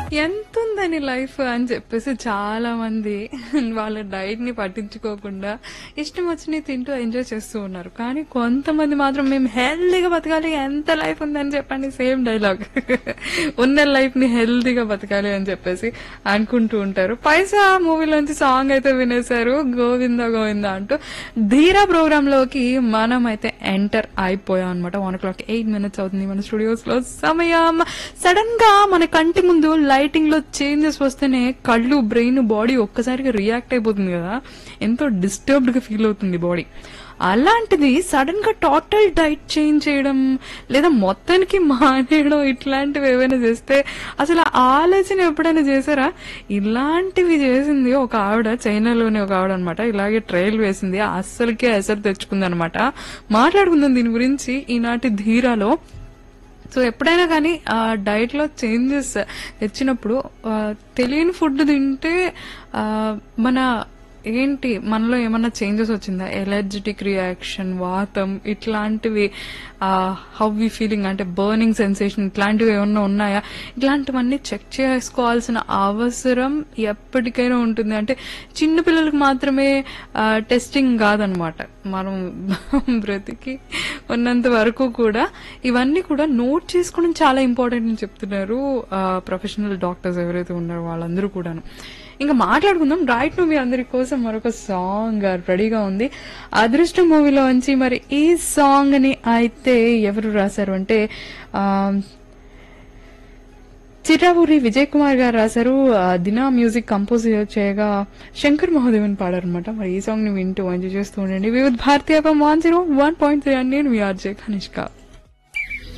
ఎంత ఉందని లైఫ్ అని చెప్పేసి చాలా మంది వాళ్ళ డైట్ ని పట్టించుకోకుండా ఇష్టం వచ్చినవి తింటూ ఎంజాయ్ చేస్తూ ఉన్నారు కానీ కొంతమంది మాత్రం మేము హెల్దీగా బతకాలి ఎంత లైఫ్ ఉందని చెప్పండి సేమ్ డైలాగ్ ఉన్న లైఫ్ ని హెల్దీగా బతకాలి అని చెప్పేసి అనుకుంటూ ఉంటారు పైసా మూవీలోంచి సాంగ్ అయితే వినేశారు గోవింద గోవింద అంటూ ధీరా ప్రోగ్రామ్ లోకి మనం అయితే ఎంటర్ అయిపోయాం అనమాట one o'clock eight minutes అవుతుంది మన స్టూడియోస్ లో సమయం సడన్ గా మన కంటి ముందు లైటింగ్ లో చేంజెస్ వస్తేనే కళ్ళు బ్రెయిన్ బాడీ ఒక్కసారిగా రియాక్ట్ అయిపోతుంది కదా ఎంతో డిస్టర్బ్డ్ గా ఫీల్ అవుతుంది బాడీ అలాంటిది సడన్ గా టోటల్ డైట్ చేంజ్ చేయడం లేదా మొత్తానికి మానేయడం ఇట్లాంటివి ఏమైనా చేస్తే అసలు ఆ ఆలోచన ఎప్పుడైనా చేశారా ఇలాంటివి చేసింది ఒక ఆవిడ చైనాలోనే ఒక ఆవిడ అనమాట ఇలాగే ట్రయల్ వేసింది అస్సలకే ఎసరు తెచ్చుకుంది అనమాట మాట్లాడుకుందాం దీని గురించి ఈనాటి ధీరాలో సో ఎప్పుడైనా కానీ ఆ డైట్ లో చేంజెస్ తెచ్చినప్పుడు ఆ, తెలియని ఫుడ్ తింటే ఆ, మన ఏంటి మనలో ఏమన్నా చేంజెస్ వచ్చిందా ఎలర్జెటిక్ రియాక్షన్ వాతం ఇట్లాంటివి హౌ వి ఫీలింగ్ అంటే బర్నింగ్ సెన్సేషన్ ఇట్లాంటివి ఏమన్నా ఉన్నాయా ఇట్లాంటివన్నీ చెక్ చేసుకోవాల్సిన అవసరం ఎప్పటికైనా ఉంటుంది అంటే చిన్న పిల్లలకు మాత్రమే టెస్టింగ్ కాదనమాట మనం బ్రతికి ఉన్నంత వరకు కూడా ఇవన్నీ కూడా నోట్ చేసుకోవడం చాలా ఇంపార్టెంట్ అని చెప్తున్నారు ప్రొఫెషనల్ డాక్టర్స్ ఎవరైతే ఉన్నారో వాళ్ళందరూ కూడాను ఇంకా మాట్లాడుకుందాం రైట్ ను మీ అందరి కోసం మరొక సాంగ్ రెడీగా ఉంది అదృష్టం మూవీలో నుంచి మరి ఈ సాంగ్ ని అయితే ఎవరు రాశారు అంటే ఆ, చిరావూరి విజయ్ కుమార్ గారు రాశారు ఆ, దినా మ్యూజిక్ కంపోజ్ చేయగా శంకర్ మహోదేవన్ పాడారనమాట మరి ఈ సాంగ్ ని వింటూ ఎంజాయ్ చేస్తూ ఉండండి Vividh Bharati one zero one point three అని నేను విఆర్జే కనిష్క